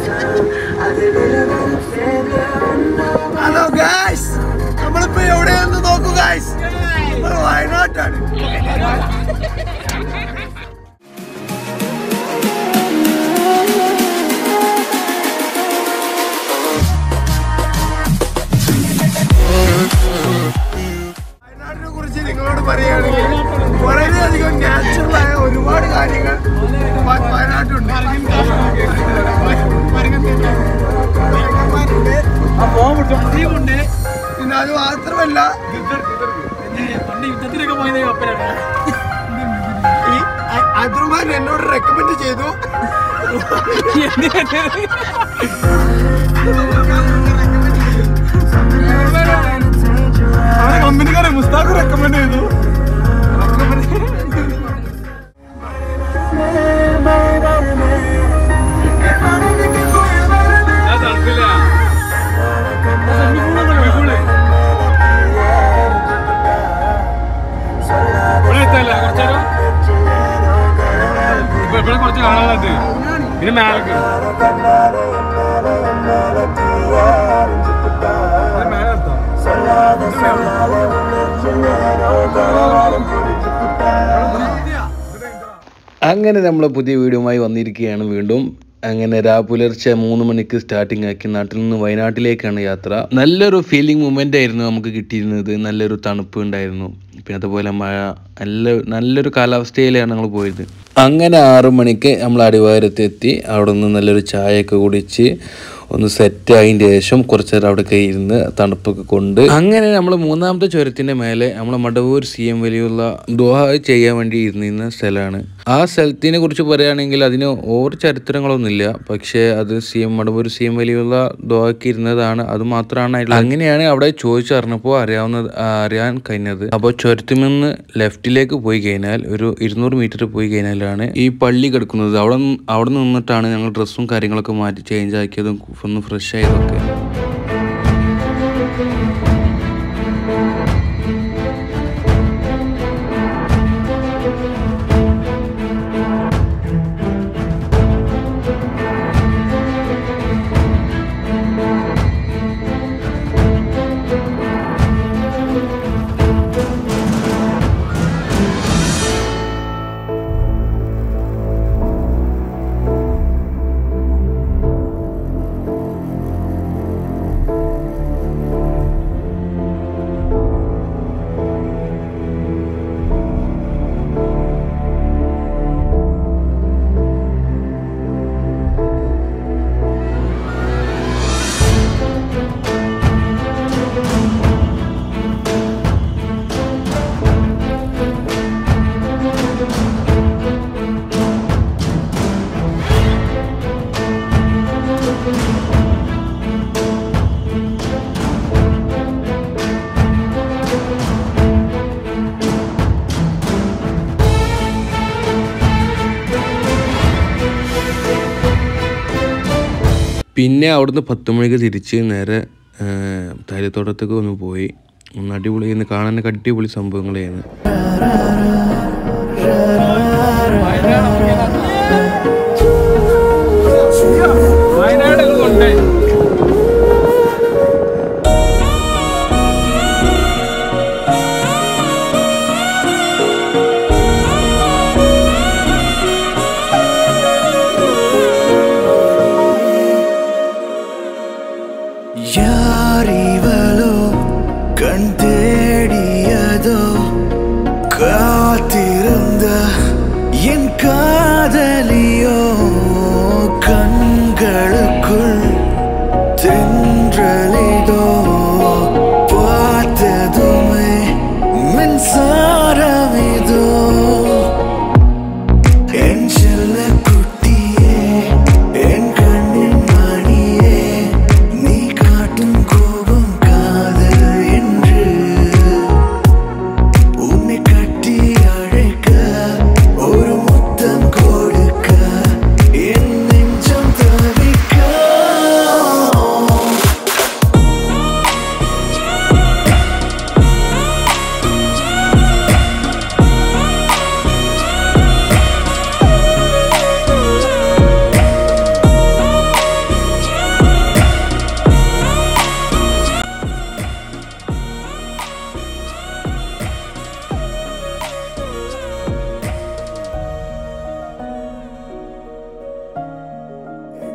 hello guys നമ്മളിപ്പോ എവിടെയാന്ന് നോക്കൂ ഗായ്സ് വയനാട്ടാണ് വയനാടിനെ കുറിച്ച് നിങ്ങളോട് പറയുകയാണെങ്കിൽ വളരെയധികം നാച്ചുറൽ ആയ ഒരുപാട് കാര്യങ്ങൾ വ- വയനാട്ടുണ്ട് പിന്നെ അത് മാത്രമല്ല പണ്ട് യുദ്ധത്തിലൊക്കെ പോയത് കപ്പലാണ് ഈ അ- അദ്രുമാൻ എന്നോട് റെക്കമെൻഡ് ചെയ്തു അവരെ കമ്പനിക്കാരെ മുസ്താഖ് റെക്കമെൻഡ് ചെയ്തു കുറച്ച് കാണാനുള്ളത് പിന്നെ മേലേക്ക് അങ്ങനെ നമ്മൾ പുതിയ വീഡിയോയുമായി വന്നിരിക്കുകയാണ് വീണ്ടും അങ്ങനെ രാ പുലർച്ചെ മൂന്ന് മണിക്ക് സ്റ്റാർട്ടിംഗ് ആക്കി നാട്ടിൽ നിന്ന് വയനാട്ടിലേക്കാണ് യാത്ര നല്ലൊരു ഫീലിംഗ് മൊമെൻ്റ് ആയിരുന്നു നമുക്ക് കിട്ടിയിരുന്നത് നല്ലൊരു തണുപ്പ് ഉണ്ടായിരുന്നു പിന്നെ അതുപോലെ മഴ നല്ല നല്ലൊരു കാലാവസ്ഥയിലാണ് ഞങ്ങൾ പോയത് അങ്ങനെ ആറു മണിക്ക് നമ്മൾ അടിവാരത്തെത്തി അവിടെ നിന്ന് നല്ലൊരു ചായയൊക്കെ കുടിച്ച് ഒന്ന് സെറ്റ് ആയതിന് ശേഷം കുറച്ച് നേരം അവിടെ ഇരുന്ന് തണുപ്പൊക്കെ കൊണ്ട് അങ്ങനെ നമ്മൾ മൂന്നാമത്തെ ചുരത്തിന്റെ മേലെ നമ്മളെ മടവൂർ സി എം വലിയുള്ള ദോഹ ചെയ്യാൻ വേണ്ടി ഇരുന്നിരുന്ന സ്ഥലമാണ് ആ സ്ഥലത്തിനെ കുറിച്ച് പറയുകയാണെങ്കിൽ അതിന് ഓവർ ചരിത്രങ്ങളൊന്നുമില്ല പക്ഷേ അത് C M Madavoor C M Valiyullah ദോഹയ്ക്ക് ഇരുന്നതാണ് അത് മാത്രമാണ് അതിൽ അങ്ങനെയാണ് അവിടെ ചോദിച്ചറിഞ്ഞപ്പോൾ അറിയാവുന്നത് ആ, അറിയാൻ കഴിഞ്ഞത് അപ്പോൾ ചുരത്തിൽ നിന്ന് ലെഫ്റ്റിലേക്ക് പോയി കഴിഞ്ഞാൽ ഒരു ഇരുന്നൂറ് മീറ്റർ പോയി കഴിഞ്ഞാലാണ് ഈ പള്ളി കിടക്കുന്നത് അവിടെ നിന്ന്- അവിടെ നിന്നിട്ടാണ് ഞങ്ങൾ ഡ്രസ്സും കാര്യങ്ങളൊക്കെ മാറ്റി ചേഞ്ച് ആക്കിയതും ഒന്ന് ഫ്രഷ് ആയതൊക്കെ പിന്നെ അവിടുന്ന് പത്ത് മണിക്ക് തിരിച്ച് നേരെ തൈലത്തോട്ടത്തേക്ക് ഒന്ന് പോയി ഒന്ന് അടിപൊളി ഇന്ന് കാണാനൊക്കെ അടിപൊളി സംഭവങ്ങളായിരുന്നു വയനാട് കൊണ്ട് யாரிவளோ கண் தேடியதோ காத்திருந்த என் காதலியோ கண்கள்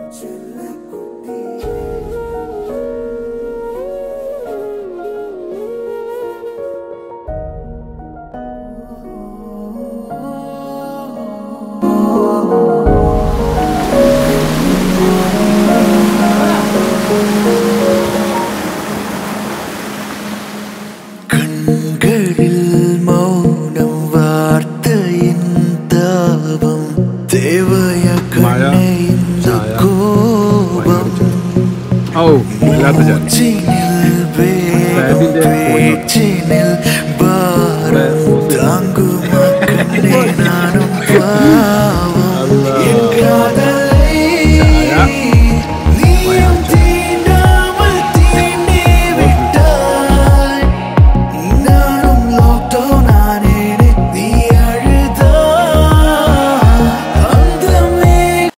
കൺകളിൽ മൗനം വാർത്തയിൻ താപം ദേവയ കണ്ണയിൻ കോപം ഓ വല്ലാത്ത ചാൻ ചിനിൽ